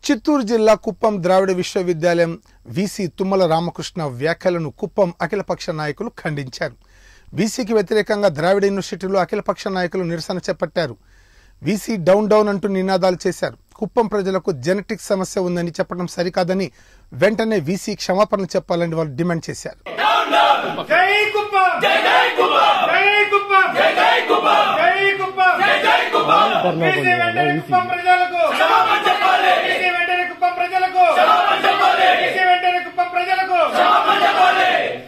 చిత్తూరు జిల్లా కుప్పం ద్రావిడ విశ్వవిద్యాలయం వీసీ తుమ్మల రామకృష్ణ వ్యాఖ్యలను కుప్పం అఖిలపక్ష నాయకులు ఖండించారు వీసీకి వ్యతిరేకంగా ద్రావిడ యూనివర్సిటీలో అఖిలపక్ష నాయకులు నిరసన చేపట్టారు వీసీ డౌన్ డౌన్ అంటూ నినాదాలు చేశారు కుప్పం ప్రజలకు జెనెటిక్ సమస్య ఉందని చెప్పడం సరికాదని వెంటనే వీసీ క్షమాపణ చెప్పాలని వాళ్ళు డిమాండ్ చేశారు జై కుప్పం జై జై కుప్పం జై కుప్పం జై జై కుప్పం జై కుప్పం జై జై కుప్పం వీసీ వెంటనే కుప్పం ప్రజలకు క్షమాపణ చెప్పాలి వీసీ వెంటనే కుప్పం ప్రజలకు క్షమాపణ చెప్పాలి వీసీ వెంటనే కుప్పం ప్రజలకు క్షమాపణ చెప్పాలి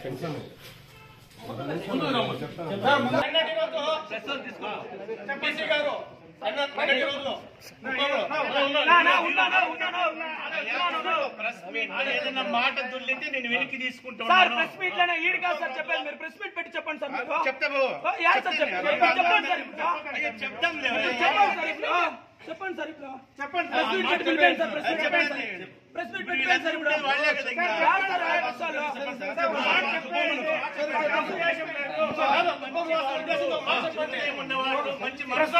ఏదైనా మాట దుల్లితే నేను వెనక్కి సార్ తీసుకుంటాను ప్రెస్ మీట్ లోనే ఈడు కాదు సార్ చెప్పేది మీరు ప్రెస్ మీట్ పెట్టి చెప్పండి సార్ మీరు చెప్తాము ఆ, యా సార్ చెప్పండి చెప్పండి సార్ ఇప్పుడు అయ్యో, చెప్తాం చెప్పండి సార్ ఇప్పుడు చెప్పండి సార్ ఇప్పుడు చెప్పండి ప్రెస్ మీట్ పెట్టి పిలిపేయండి సార్ ప్రెస్ మీట్ చెప్పండి. పెట్టండి సార్. ప్రెస్ మీట్ పెట్టి పిలిపేయండి సార్ ఇప్పుడు వాళ్ళే కదా ఇంకా. యా సార్ ఆ విషయాలు. సార్, మాట చెప్పండి. ఉన్నవాడు మంచి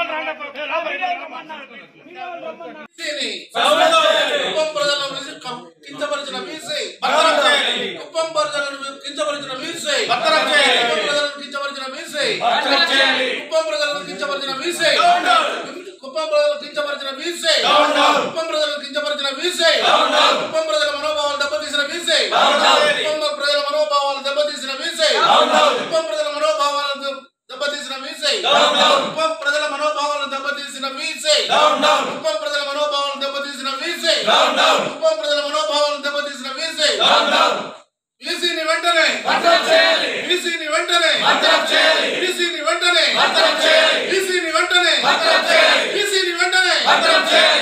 కుప్పం ప్రజలను విసి- కం- కించపరిచిన వీసీ కుప్పం ప్రజలను కించపరిచిన వీసీ కుప్పం ప్రజలను కించపరిచిన వీసీ కుప్పం ప్రజలను కించపరిచిన వీసీ కుప్పం ప్రజలను కించపరిచిన వీసీ కుప్పం ప్రజలను కించపరిచిన వీసీ కుప్పం ప్రజల మనోభావాలు దెబ్బతీసిన వీసీ కుప్పం ప్రజల మనోభావాలు దెబ్బతీసిన వీసీ కుప్పం ప్రజల మనోభావాలను దెబ్బ- దెబ్బతీసిన వీసీ కుప్పం ప్రజల మనోభావాలను దెబ్బతీసిన వీసీ కుప్పం ప్రజల మనోభావాలను దెబ్బతీసిన వీసీ కుప్పం ప్రజల మనోభావాలను దెబ్బతీసిన వీసీ వీసీని వెంటనే వీసీని వెంటనే వీసీని వెంటనే వీసీని వెంటనే వీసీని వెంటనే